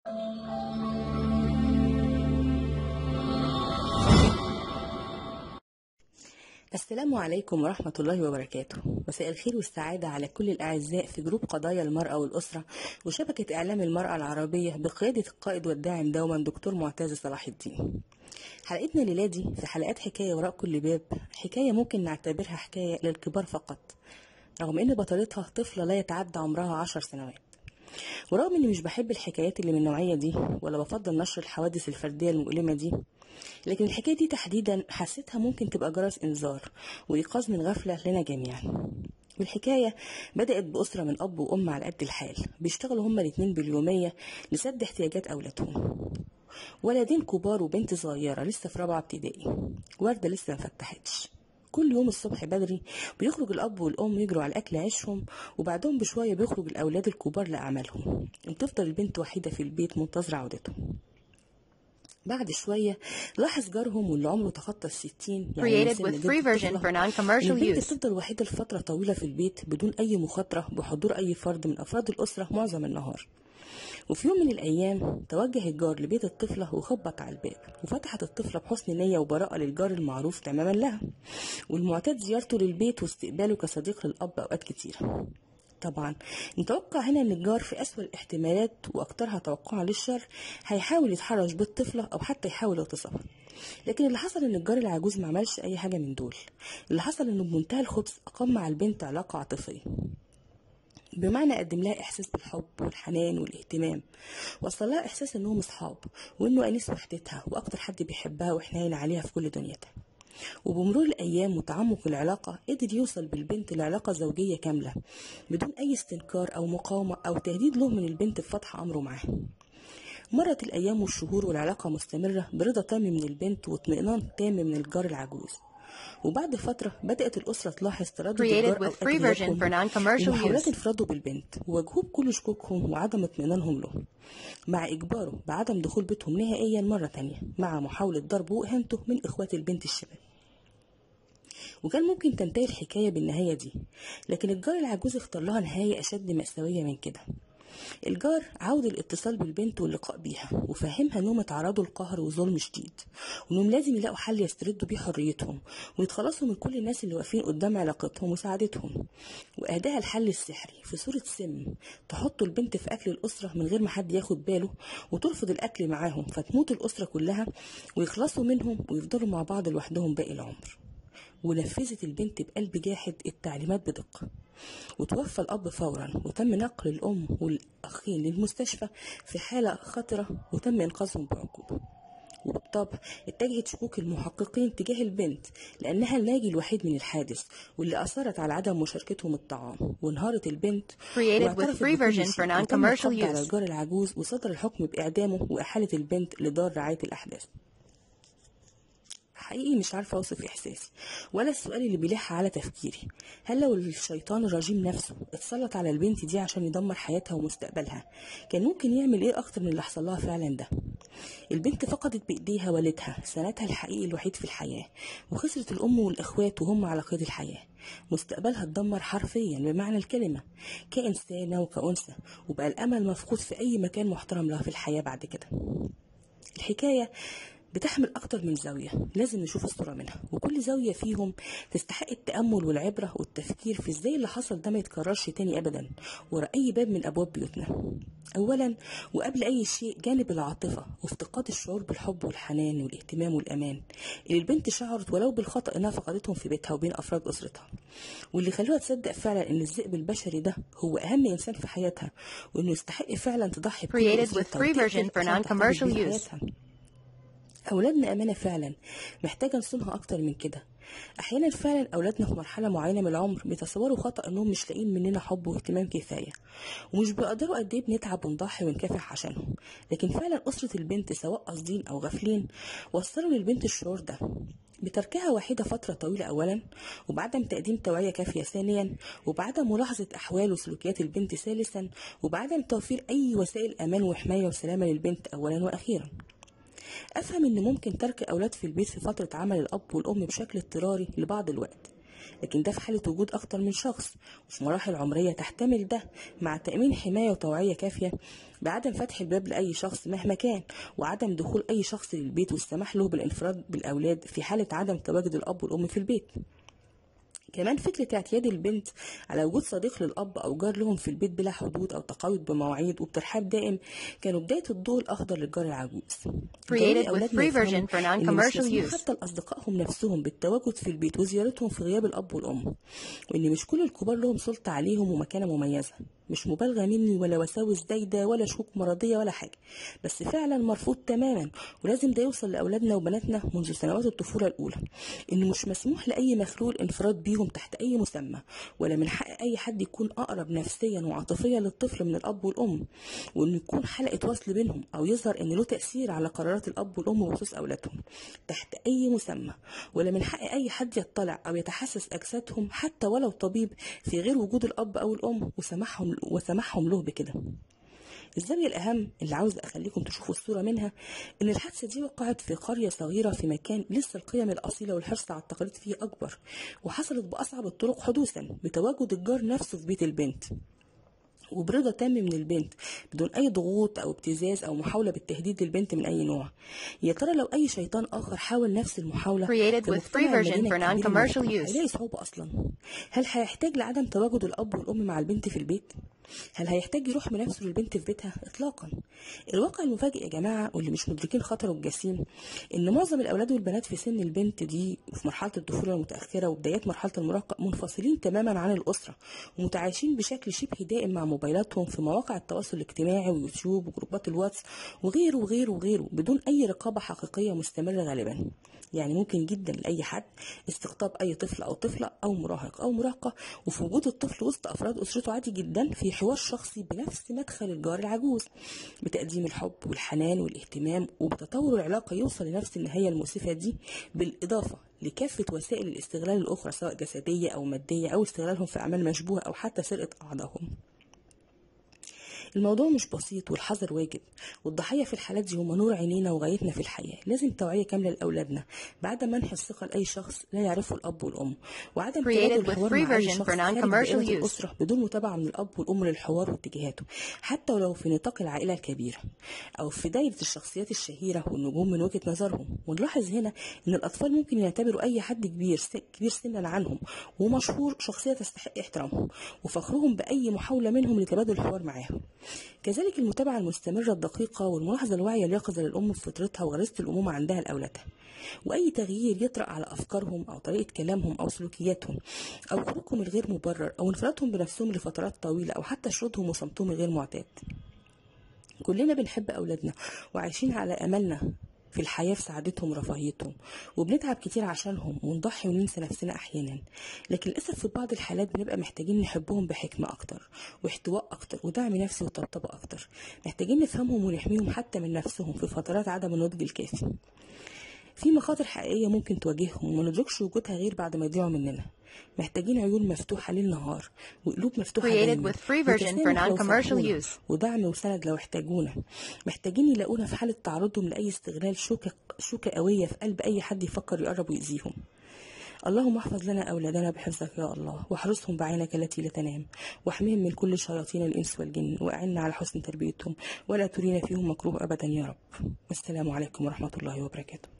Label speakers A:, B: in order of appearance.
A: السلام عليكم ورحمة الله وبركاته مساء الخير والسعادة على كل الأعزاء في جروب قضايا المرأة والأسرة وشبكة إعلام المرأة العربية بقيادة القائد والداعم دوما دكتور معتز صلاح الدين حلقتنا الليلة دي في حلقات حكاية وراء كل باب حكاية ممكن نعتبرها حكاية للكبار فقط رغم إن بطلتها طفلة لا يتعدى عمرها عشر سنوات ورغم إني مش بحب الحكايات اللي من النوعية دي ولا بفضل نشر الحوادث الفردية المؤلمة دي لكن الحكاية دي تحديدا حسيتها ممكن تبقى جرس إنذار وإيقاظ من غفلة لنا جميعا والحكاية بدأت بأسرة من أب وأم على قد الحال بيشتغلوا هما الاتنين باليومية لسد احتياجات أولادهم ولدين كبار وبنت صغيرة لسه في رابعة ابتدائي وردة لسه مفتحتش كل يوم الصبح بدري بيخرج الأب والأم يجروا على أكل عيشهم وبعدهم بشوية بيخرج الأولاد الكبار لأعمالهم وبتفضل البنت وحيدة في البيت منتظرة عودتهم بعد شوية لاحظ جارهم واللي عمره تخطى الستين يعني من
B: Created
A: سن
B: with
A: جد
B: free version
A: الطفلة،
B: for non-commercial
A: إن البنت
B: use.
A: بتفضل وحيدة لفترة طويلة في البيت بدون أي مخاطرة بحضور أي فرد من أفراد الأسرة معظم النهار وفي يوم من الأيام توجه الجار لبيت الطفلة وخبط على الباب وفتحت الطفلة بحسن نية وبراءة للجار المعروف تماما لها والمعتاد زيارته للبيت واستقباله كصديق للأب أوقات كتيرة طبعا نتوقع هنا ان الجار في اسوأ الاحتمالات واكثرها توقعا للشر هيحاول يتحرش بالطفله او حتى يحاول يغتصبها لكن اللي حصل ان الجار العجوز ما عملش اي حاجه من دول اللي حصل انه بمنتهى الخبث اقام مع البنت علاقه عاطفيه بمعنى قدم لها احساس بالحب والحنان والاهتمام وصل لها احساس انهم اصحاب وانه انيس وحدتها واكتر حد بيحبها وحنين عليها في كل دنيتها وبمرور الأيام وتعمق العلاقة قدر يوصل بالبنت لعلاقة زوجية كاملة بدون أي استنكار أو مقاومة أو تهديد له من البنت بفتح أمره معاه مرت الأيام والشهور والعلاقة مستمرة برضا تام من البنت واطمئنان تام من الجار العجوز وبعد فترة بدأت الأسرة تلاحظ تردد
B: Created
A: الجار
B: with
A: أوقات
B: free version
A: غيابهم
B: for non-commercial
A: ومحاولات
B: use.
A: انفراده بالبنت وواجهوه بكل شكوكهم وعدم اطمئنانهم له مع إجباره بعدم دخول بيتهم نهائيا مرة تانية مع محاولة ضربه وإهانته من إخوات البنت الشباب وكان ممكن تنتهي الحكاية بالنهاية دي لكن الجار العجوز اختار لها نهاية أشد مأساوية من كده الجار عاود الاتصال بالبنت واللقاء بيها وفهمها انهم اتعرضوا لقهر وظلم شديد وانهم لازم يلاقوا حل يستردوا بيه حريتهم ويتخلصوا من كل الناس اللي واقفين قدام علاقتهم وسعادتهم واهداها الحل السحري في صورة سم تحط البنت في اكل الاسرة من غير ما حد ياخد باله وترفض الاكل معاهم فتموت الاسرة كلها ويخلصوا منهم ويفضلوا مع بعض لوحدهم باقي العمر ونفذت البنت بقلب جاحد التعليمات بدقة وتوفى الأب فورا وتم نقل الأم والأخين للمستشفى في حالة خطرة وتم إنقاذهم بعجوبة وبالطبع اتجهت شكوك المحققين تجاه البنت لأنها الناجي الوحيد من الحادث واللي أثرت على عدم مشاركتهم الطعام وانهارت البنت
B: Created with
A: واعترفت
B: free
A: بكل
B: version
A: شيء.
B: for
A: وتم
B: non-commercial
A: القبض على
B: use.
A: الجار العجوز وصدر الحكم بإعدامه وإحالة البنت لدار رعاية الأحداث حقيقي مش عارفة أوصف إحساسي ولا السؤال اللي بيلح على تفكيري هل لو الشيطان الرجيم نفسه اتسلط على البنت دي عشان يدمر حياتها ومستقبلها كان ممكن يعمل إيه أكتر من اللي حصل لها فعلا ده البنت فقدت بإيديها والدها سندها الحقيقي الوحيد في الحياة وخسرت الأم والإخوات وهم على قيد الحياة مستقبلها اتدمر حرفيا بمعنى الكلمة كإنسانة وكأنثى وبقى الأمل مفقود في أي مكان محترم لها في الحياة بعد كده الحكاية بتحمل أكتر من زاوية لازم نشوف الصورة منها وكل زاوية فيهم تستحق التأمل والعبرة والتفكير في ازاي اللي حصل ده ما يتكررش تاني أبدا ورا أي باب من أبواب بيوتنا أولا وقبل أي شيء جانب العاطفة وافتقاد الشعور بالحب والحنان والاهتمام والأمان اللي البنت شعرت ولو بالخطأ إنها فقدتهم في بيتها وبين أفراد أسرتها واللي خلوها تصدق فعلا إن الذئب البشري ده هو أهم إنسان في حياتها وإنه يستحق فعلا تضحي بكل
B: Created with
A: أسرتها
B: free
A: وتقتل
B: version for
A: عشان تحتفظ
B: non-commercial
A: بيه
B: use.
A: حياتها. أولادنا أمانة فعلا محتاجة نصونها أكتر من كده أحيانا فعلا أولادنا في مرحلة معينة من العمر بيتصوروا خطأ إنهم مش لاقيين مننا حب واهتمام كفاية ومش بيقدروا قد إيه بنتعب ونضحي ونكافح عشانهم لكن فعلا أسرة البنت سواء قاصدين أو غافلين وصلوا للبنت الشعور ده بتركها وحيدة فترة طويلة أولا وبعدم تقديم توعية كافية ثانيا وبعدم ملاحظة أحوال وسلوكيات البنت ثالثا وبعدم توفير أي وسائل أمان وحماية وسلامة للبنت أولا وأخيرا أفهم إن ممكن ترك أولاد في البيت في فترة عمل الأب والأم بشكل اضطراري لبعض الوقت لكن ده في حالة وجود أكتر من شخص وفي مراحل عمرية تحتمل ده مع تأمين حماية وتوعية كافية بعدم فتح الباب لأي شخص مهما كان وعدم دخول أي شخص للبيت والسماح له بالانفراد بالأولاد في حالة عدم تواجد الأب والأم في البيت كمان فكرة اعتياد البنت على وجود صديق للأب أو جار لهم في البيت بلا حدود أو تقاعد بمواعيد وبترحاب دائم كانوا بداية الضوء الأخضر للجار العجوز.
B: Created with
A: أولادنا
B: free version
A: يفهموا
B: for
A: إن
B: non-commercial
A: مش مسموح
B: use.
A: حتى لأصدقائهم نفسهم بالتواجد في البيت وزيارتهم في غياب الأب والأم وإن مش كل الكبار لهم سلطة عليهم ومكانة مميزة مش مبالغة مني ولا وساوس زايدة ولا شكوك مرضية ولا حاجة بس فعلا مرفوض تماما ولازم ده يوصل لأولادنا وبناتنا منذ سنوات الطفولة الأولى إنه مش مسموح لأي مخلوق الانفراد بيهم تحت أي مسمى ولا من حق أي حد يكون أقرب نفسيا وعاطفيا للطفل من الأب والأم وإنه يكون حلقة وصل بينهم أو يظهر إن له تأثير على قرارات الأب والأم بخصوص أولادهم تحت أي مسمى ولا من حق أي حد يطلع أو يتحسس أجسادهم حتى ولو طبيب في غير وجود الأب أو الأم وسمحهم وسمحهم له بكده الزاوية الأهم اللي عاوز أخليكم تشوفوا الصورة منها إن الحادثة دي وقعت في قرية صغيرة في مكان لسه القيم الأصيلة والحرص على التقاليد فيه أكبر وحصلت بأصعب الطرق حدوثا بتواجد الجار نفسه في بيت البنت وبرضا تام من البنت بدون اي ضغوط او ابتزاز او محاوله بالتهديد للبنت من اي نوع يا ترى لو اي شيطان اخر حاول نفس المحاوله
B: Created
A: في
B: with
A: مجتمع
B: free version
A: المدينة
B: for
A: الكبير
B: non-commercial
A: المفتوح،
B: use.
A: هيلاقي صعوبه اصلا هل هيحتاج لعدم تواجد الاب والام مع البنت في البيت هل هيحتاج يروح بنفسه للبنت في بيتها اطلاقا الواقع المفاجئ يا جماعه واللي مش مدركين خطره الجسيم ان معظم الاولاد والبنات في سن البنت دي وفي مرحله الطفوله المتاخره وبدايات مرحله المراهقه منفصلين تماما عن الاسره ومتعايشين بشكل شبه دائم مع موبايلاتهم في مواقع التواصل الاجتماعي ويوتيوب وجروبات الواتس وغيره وغيره وغيره بدون اي رقابه حقيقيه مستمره غالبا يعني ممكن جدا لاي حد استقطاب اي طفل او طفله او مراهق او مراهقه وفي وجود الطفل وسط افراد اسرته عادي جدا في حوار شخصي بنفس مدخل الجار العجوز بتقديم الحب والحنان والاهتمام وبتطور العلاقه يوصل لنفس النهايه المؤسفه دي بالاضافه لكافه وسائل الاستغلال الاخرى سواء جسديه او ماديه او استغلالهم في اعمال مشبوهه او حتى سرقه اعضائهم الموضوع مش بسيط والحذر واجب والضحية في الحالات دي هم نور عينينا وغايتنا في الحياة لازم توعية كاملة لأولادنا بعد منح الثقة لأي شخص لا يعرفه الأب والأم وعدم
B: Created
A: تبادل
B: with
A: الحوار
B: free
A: مع أي
B: version
A: شخص
B: for
A: خارج
B: non-commercial
A: دائرة
B: use.
A: الأسرة بدون متابعة من الأب والأم للحوار واتجاهاته حتى ولو في نطاق العائلة الكبيرة أو في دايرة الشخصيات الشهيرة والنجوم من وجهة نظرهم ونلاحظ هنا إن الأطفال ممكن يعتبروا أي حد كبير س- كبير سنا عنهم ومشهور شخصية تستحق احترامهم وفخرهم بأي محاولة منهم لتبادل الحوار معاهم كذلك المتابعة المستمرة الدقيقة والملاحظة الواعية اليقظة للأم بفطرتها وغريزة الأمومة عندها لأولادها وأي تغيير يطرأ على أفكارهم أو طريقة كلامهم أو سلوكياتهم أو خروجهم الغير مبرر أو انفرادهم بنفسهم لفترات طويلة أو حتى شردهم وصمتهم الغير معتاد كلنا بنحب أولادنا وعايشين على أملنا في الحياة في سعادتهم ورفاهيتهم وبنتعب كتير عشانهم ونضحي وننسى نفسنا أحيانا لكن للأسف في بعض الحالات بنبقى محتاجين نحبهم بحكمة أكتر واحتواء أكتر ودعم نفسي وطبطبة أكتر محتاجين نفهمهم ونحميهم حتى من نفسهم في فترات عدم النضج الكافي في مخاطر حقيقية ممكن تواجههم وما ندركش وجودها غير بعد ما يضيعوا مننا محتاجين عيون مفتوحة ليل نهار وقلوب مفتوحة
B: Created
A: دايما
B: with free version for
A: وتسامح لو
B: non-commercial
A: فرحونا،
B: use.
A: ودعم وسند لو احتاجونا محتاجين يلاقونا في حالة تعرضهم لأي استغلال شوكة شوكة قوية في قلب أي حد يفكر يقرب ويأذيهم اللهم احفظ لنا أولادنا بحفظك يا الله واحرسهم بعينك التي لا تنام واحميهم من كل شياطين الإنس والجن وأعنا على حسن تربيتهم ولا ترينا فيهم مكروه أبدا يا رب والسلام عليكم ورحمة الله وبركاته